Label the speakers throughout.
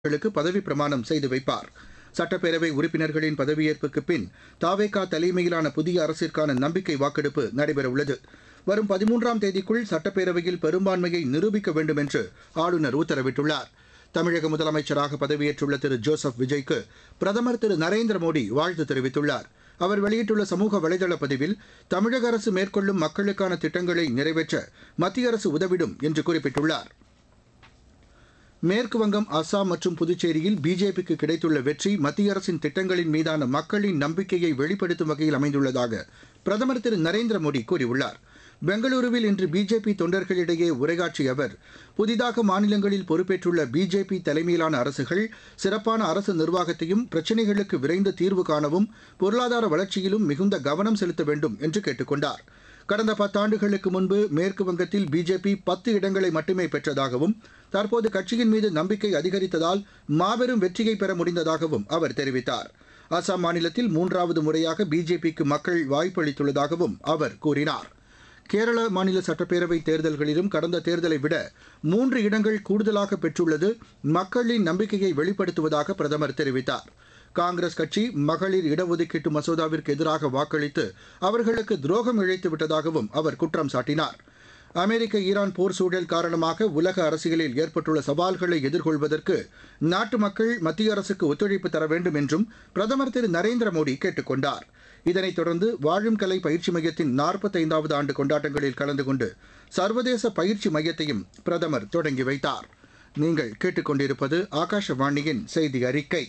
Speaker 1: களுக்கு பதவி பிரமாணம் செய்து வைப்பார் சட்டப்பேரவை உறுப்பினர்களின் பதவியேற்புக்கு பின் தாவேகா தலைமையிலான புதிய அரசிற்கான நம்பிக்கை வாக்கெடுப்பு நடைபெறவுள்ளது வரும் பதிமூன்றாம் தேதிக்குள் சட்டப்பேரவையில் பெரும்பான்மையை நிரூபிக்க வேண்டும் என்று ஆளுநர் உத்தரவிட்டுள்ளார் தமிழக முதலமைச்சராக பதவியேற்றுள்ள திரு ஜோசப் விஜய்க்கு பிரதமர் திரு நரேந்திர மோடி வாழ்த்து தெரிவித்துள்ளார் அவர் வெளியிட்டுள்ள சமூக வலைதள பதிவில் தமிழக அரசு மேற்கொள்ளும் மக்களுக்கான திட்டங்களை நிறைவேற்ற மத்திய அரசு உதவிடும் என்று குறிப்பிட்டுள்ளார் மேற்கு வங்கம் அஸ்ஸாம் மற்றும் புதுச்சேரியில் பிஜேபிக்கு கிடைத்துள்ள வெற்றி மத்திய அரசின் திட்டங்களின் மீதான மக்களின் நம்பிக்கையை வெளிப்படுத்தும் வகையில் அமைந்துள்ளதாக பிரதமர் திரு நரேந்திர மோடி கூறியுள்ளார் பெங்களூருவில் இன்று பிஜேபி தொண்டர்களிடையே உரையாற்றிய அவர் புதிதாக மாநிலங்களில் பொறுப்பேற்றுள்ள பிஜேபி தலைமையிலான அரசுகள் சிறப்பான அரசு நிர்வாகத்தையும் பிரச்சினைகளுக்கு விரைந்து தீர்வு காணவும் பொருளாதார வளர்ச்சியிலும் மிகுந்த கவனம் செலுத்த வேண்டும் என்று கேட்டுக் கொண்டார் கடந்த பத்தாண்டுகளுக்கு முன்பு மேற்கு வங்கத்தில் பிஜேபி பத்து இடங்களை மட்டுமே பெற்றதாகவும் தற்போது கட்சியின் மீது நம்பிக்கை அதிகரித்ததால் மாபெரும் வெற்றியை பெற முடிந்ததாகவும் அவர் தெரிவித்தார் அசாம் மாநிலத்தில் மூன்றாவது முறையாக பிஜேபிக்கு மக்கள் வாய்ப்பளித்துள்ளதாகவும் அவர் கூறினார் கேரள மாநில சட்டப்பேரவை தேர்தல்களிலும் கடந்த தேர்தலை விட மூன்று இடங்கள் கூடுதலாக பெற்றுள்ளது மக்களின் நம்பிக்கையை வெளிப்படுத்துவதாக பிரதமர் தெரிவித்தார் காங்கிரஸ் கட்சி மகளிர் இடஒதுக்கீட்டு மசோதாவிற்கு எதிராக வாக்களித்து அவர்களுக்கு துரோகம் இழைத்து விட்டதாகவும் அவர் குற்றம் சாட்டினார் அமெரிக்க ஈரான் போர் சூழல் காரணமாக உலக அரசியலில் ஏற்பட்டுள்ள சவால்களை எதிர்கொள்வதற்கு நாட்டு மக்கள் மத்திய அரசுக்கு ஒத்துழைப்பு தர வேண்டும் என்றும் பிரதமர் திரு நரேந்திர மோடி கேட்டுக் கொண்டார் இதனைத் தொடர்ந்து வாழும் கலை பயிற்சி மையத்தின் நாற்பத்தைந்தாவது ஆண்டு கொண்டாட்டங்களில் கலந்து கொண்டு சர்வதேச பயிற்சி மையத்தையும் பிரதமர் தொடங்கி வைத்தார் நீங்கள் கேட்டுக்கொண்டிருப்பது ஆகாஷவாணியின் செய்தி அறிக்கை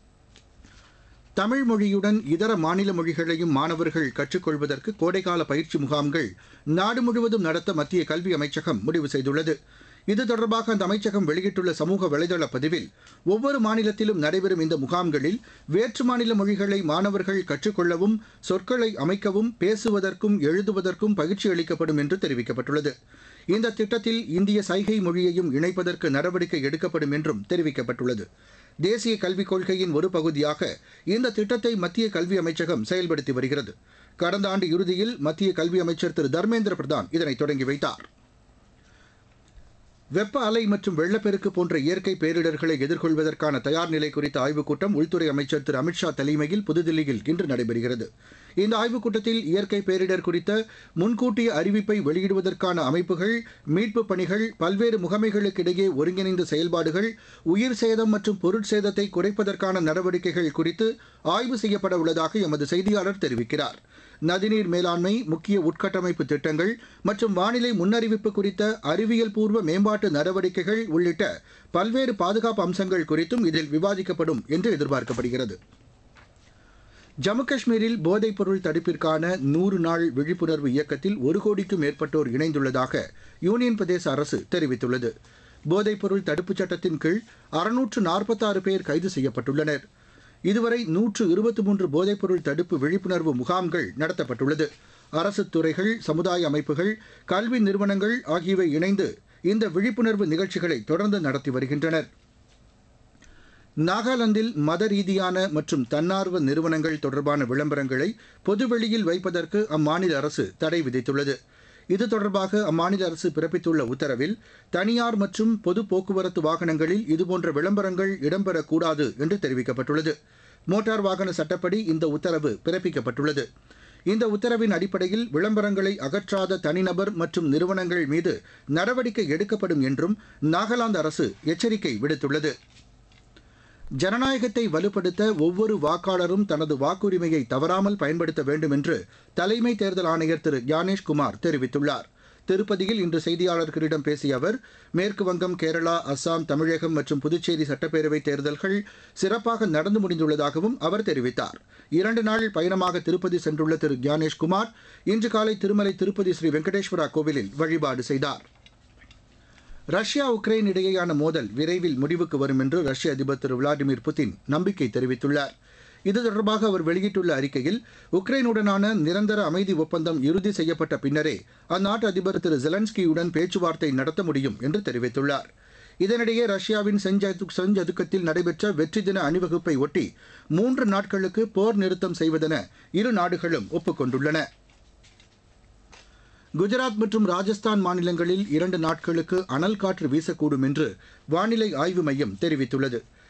Speaker 1: தமிழ் மொழியுடன் இதர மாநில மொழிகளையும் மாணவர்கள் கற்றுக்கொள்வதற்கு கோடைக்கால பயிற்சி முகாம்கள் நாடு முழுவதும் நடத்த மத்திய கல்வி அமைச்சகம் முடிவு செய்துள்ளது இது தொடர்பாக அந்த அமைச்சகம் வெளியிட்டுள்ள சமூக வலைதள பதிவில் ஒவ்வொரு மாநிலத்திலும் நடைபெறும் இந்த முகாம்களில் வேற்று மாநில மொழிகளை மாணவர்கள் கற்றுக்கொள்ளவும் சொற்களை அமைக்கவும் பேசுவதற்கும் எழுதுவதற்கும் பயிற்சி அளிக்கப்படும் என்று தெரிவிக்கப்பட்டுள்ளது இந்த திட்டத்தில் இந்திய சைகை மொழியையும் இணைப்பதற்கு நடவடிக்கை எடுக்கப்படும் என்றும் தெரிவிக்கப்பட்டுள்ளது தேசிய கல்விக் கொள்கையின் ஒரு பகுதியாக இந்த திட்டத்தை மத்திய கல்வி அமைச்சகம் செயல்படுத்தி வருகிறது கடந்த ஆண்டு இறுதியில் மத்திய கல்வி அமைச்சர் திரு தர்மேந்திர பிரதான் இதனை தொடங்கி வைத்தார் வெப்ப அலை மற்றும் வெள்ளப்பெருக்கு போன்ற இயற்கை பேரிடர்களை எதிர்கொள்வதற்கான தயார் நிலை குறித்த ஆய்வுக் கூட்டம் உள்துறை அமைச்சர் திரு அமித்ஷா தலைமையில் புதுதில்லியில் இன்று நடைபெறுகிறது இந்த ஆய்வுக் கூட்டத்தில் இயற்கை பேரிடர் குறித்த முன்கூட்டிய அறிவிப்பை வெளியிடுவதற்கான அமைப்புகள் மீட்புப் பணிகள் பல்வேறு முகமைகளுக்கிடையே ஒருங்கிணைந்த செயல்பாடுகள் உயிர் சேதம் மற்றும் பொருட்சேதத்தை குறைப்பதற்கான நடவடிக்கைகள் குறித்து ஆய்வு செய்யப்பட உள்ளதாக எமது செய்தியாளர் தெரிவிக்கிறார் நதிநீர் மேலாண்மை முக்கிய உட்கட்டமைப்பு திட்டங்கள் மற்றும் வானிலை முன்னறிவிப்பு குறித்த அறிவியல் பூர்வ மேம்பாட்டு நடவடிக்கைகள் உள்ளிட்ட பல்வேறு பாதுகாப்பு அம்சங்கள் குறித்தும் இதில் விவாதிக்கப்படும் என்று எதிர்பார்க்கப்படுகிறது ஜம்மு காஷ்மீரில் போதைப்பொருள் தடுப்பிற்கான நூறு நாள் விழிப்புணர்வு இயக்கத்தில் ஒரு கோடிக்கும் மேற்பட்டோர் இணைந்துள்ளதாக யூனியன் பிரதேச அரசு தெரிவித்துள்ளது போதைப்பொருள் தடுப்புச் சட்டத்தின் கீழ் அறுநூற்று நாற்பத்தாறு பேர் கைது செய்யப்பட்டுள்ளனர் இதுவரை நூற்று இருபத்தி மூன்று போதைப்பொருள் தடுப்பு விழிப்புணர்வு முகாம்கள் நடத்தப்பட்டுள்ளது அரசு துறைகள் சமுதாய அமைப்புகள் கல்வி நிறுவனங்கள் ஆகியவை இணைந்து இந்த விழிப்புணர்வு நிகழ்ச்சிகளை தொடர்ந்து நடத்தி வருகின்றனர் நாகாலாந்தில் மத ரீதியான மற்றும் தன்னார்வ நிறுவனங்கள் தொடர்பான விளம்பரங்களை பொதுவெளியில் வைப்பதற்கு அம்மாநில அரசு தடை விதித்துள்ளது இது தொடர்பாக அம்மாநில அரசு பிறப்பித்துள்ள உத்தரவில் தனியார் மற்றும் பொது போக்குவரத்து வாகனங்களில் இதுபோன்ற விளம்பரங்கள் இடம்பெறக்கூடாது என்று தெரிவிக்கப்பட்டுள்ளது மோட்டார் வாகன சட்டப்படி இந்த உத்தரவு பிறப்பிக்கப்பட்டுள்ளது இந்த உத்தரவின் அடிப்படையில் விளம்பரங்களை அகற்றாத தனிநபர் மற்றும் நிறுவனங்கள் மீது நடவடிக்கை எடுக்கப்படும் என்றும் நாகாலாந்து அரசு எச்சரிக்கை விடுத்துள்ளது ஜனநாயகத்தை வலுப்படுத்த ஒவ்வொரு வாக்காளரும் தனது வாக்குரிமையை தவறாமல் பயன்படுத்த வேண்டும் என்று தலைமை தேர்தல் ஆணையர் திரு ஞானேஷ் குமார் தெரிவித்துள்ளார் திருப்பதியில் இன்று செய்தியாளர்களிடம் பேசிய அவர் மேற்கு வங்கம் கேரளா அஸ்ஸாம் தமிழகம் மற்றும் புதுச்சேரி சட்டப்பேரவை தேர்தல்கள் சிறப்பாக நடந்து முடிந்துள்ளதாகவும் அவர் தெரிவித்தார் இரண்டு நாள் பயணமாக திருப்பதி சென்றுள்ள திரு ஞானேஷ்குமார் இன்று காலை திருமலை திருப்பதி ஸ்ரீ வெங்கடேஸ்வரா கோவிலில் வழிபாடு செய்தார் ரஷ்யா உக்ரைன் இடையேயான மோதல் விரைவில் முடிவுக்கு வரும் என்று ரஷ்ய அதிபர் திரு விளாடிமிர் புதின் நம்பிக்கை தெரிவித்துள்ளார் இது தொடர்பாக அவர் வெளியிட்டுள்ள அறிக்கையில் உக்ரைனுடனான நிரந்தர அமைதி ஒப்பந்தம் இறுதி செய்யப்பட்ட பின்னரே அந்நாட்டு அதிபர் திரு ஜெலன்ஸ்கியுடன் பேச்சுவார்த்தை நடத்த முடியும் என்று தெரிவித்துள்ளார் இதனிடையே ரஷ்யாவின் செஞ்சது செஞ்சதுக்கத்தில் நடைபெற்ற வெற்றி தின அணிவகுப்பை ஒட்டி மூன்று நாட்களுக்கு போர் நிறுத்தம் செய்வதென இரு நாடுகளும் ஒப்புக்கொண்டுள்ளன குஜராத் மற்றும் ராஜஸ்தான் மாநிலங்களில் இரண்டு நாட்களுக்கு அனல் காற்று வீசக்கூடும் என்று வானிலை ஆய்வு மையம் தெரிவித்துள்ளது